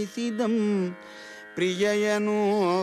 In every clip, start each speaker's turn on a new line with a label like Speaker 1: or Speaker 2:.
Speaker 1: ಸಿದಂ ಪ್ರಿಯಯನು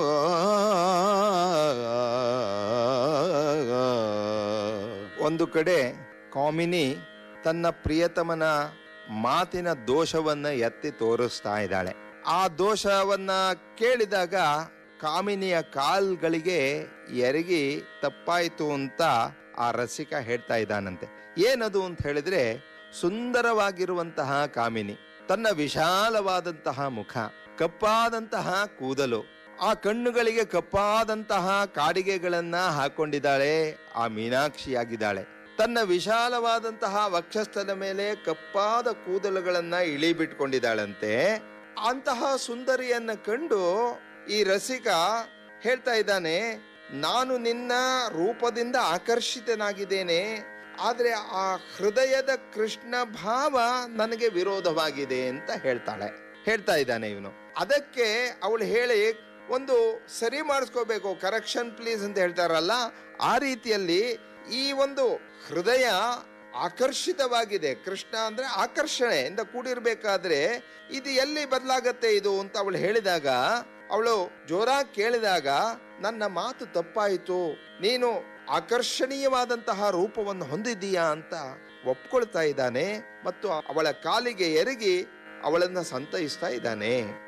Speaker 2: ಒಂದು ಕಡೆ ಕಾಮಿನಿ ತನ್ನ ಪ್ರಿಯತಮನ ಮಾತಿನ ದೋಷವನ್ನ ಎತ್ತಿ ತೋರಿಸ್ತಾ ಇದ್ದಾಳೆ ಆ ದೋಷವನ್ನ ಕೇಳಿದಾಗ ಕಾಮಿನಿಯ ಕಾಲ್ಗಳಿಗೆ ಎರಗಿ ತಪ್ಪಾಯಿತು ಅಂತ ಆ ರಸಿಕ ಹೇಳ್ತಾ ಇದ್ದಾನಂತೆ ಏನದು ಅಂತ ಹೇಳಿದ್ರೆ ಸುಂದರವಾಗಿರುವಂತಹ ಕಾಮಿನಿ ತನ್ನ ವಿಶಾಲವಾದಂತಹ ಮುಖ ಕಪ್ಪಾದಂತಹ ಕೂದಲು ಆ ಕಣ್ಣುಗಳಿಗೆ ಕಪ್ಪಾದಂತಹ ಕಾಡಿಗೆಗಳನ್ನ ಹಾಕೊಂಡಿದ್ದಾಳೆ ಆ ಮೀನಾಕ್ಷಿಯಾಗಿದ್ದಾಳೆ ತನ್ನ ವಿಶಾಲವಾದಂತಹ ವಕ್ಷಸ್ಥದ ಮೇಲೆ ಕಪ್ಪಾದ ಕೂದಲುಗಳನ್ನ ಇಳಿ ಬಿಟ್ಕೊಂಡಿದ್ದಾಳಂತೆ ಅಂತಹ ಸುಂದರಿಯನ್ನ ಕಂಡು ಈ ರಸಿಕ ಹೇಳ್ತಾ ಇದ್ದಾನೆ ನಾನು ನಿನ್ನ ರೂಪದಿಂದ ಆಕರ್ಷಿತನಾಗಿದ್ದೇನೆ ಆದ್ರೆ ಆ ಹೃದಯದ ಕೃಷ್ಣ ಭಾವ ನನಗೆ ವಿರೋಧವಾಗಿದೆ ಅಂತ ಹೇಳ್ತಾಳೆ ಹೇಳ್ತಾ ಇದ್ದಾನೆ ಇವನು ಅದಕ್ಕೆ ಅವಳು ಹೇಳಿ ಒಂದು ಸರಿ ಮಾಡಿಸ್ಕೋಬೇಕು ಕರೆಕ್ಷನ್ ಪ್ಲೀಸ್ ಅಂತ ಹೇಳ್ತಾರಲ್ಲ ಆ ರೀತಿಯಲ್ಲಿ ಈ ಒಂದು ಹೃದಯ ಆಕರ್ಷಿತವಾಗಿದೆ ಕೃಷ್ಣ ಅಂದ್ರೆ ಆಕರ್ಷಣೆಯಿಂದ ಕೂಡಿರ್ಬೇಕಾದ್ರೆ ಇದು ಎಲ್ಲಿ ಬದಲಾಗತ್ತೆ ಇದು ಅಂತ ಅವಳು ಹೇಳಿದಾಗ ಅವಳು ಜೋರಾಗಿ ಕೇಳಿದಾಗ ನನ್ನ ಮಾತು ತಪ್ಪಾಯಿತು ನೀನು ಆಕರ್ಷಣೀಯವಾದಂತಹ ರೂಪವನ್ನು ಹೊಂದಿದ್ದೀಯಾ ಅಂತ ಒಪ್ಕೊಳ್ತಾ ಇದ್ದಾನೆ ಮತ್ತು ಅವಳ ಕಾಲಿಗೆ ಎರಗಿ ಅವಳನ್ನ ಸಂತೈಸ್ತಾ ಇದ್ದಾನೆ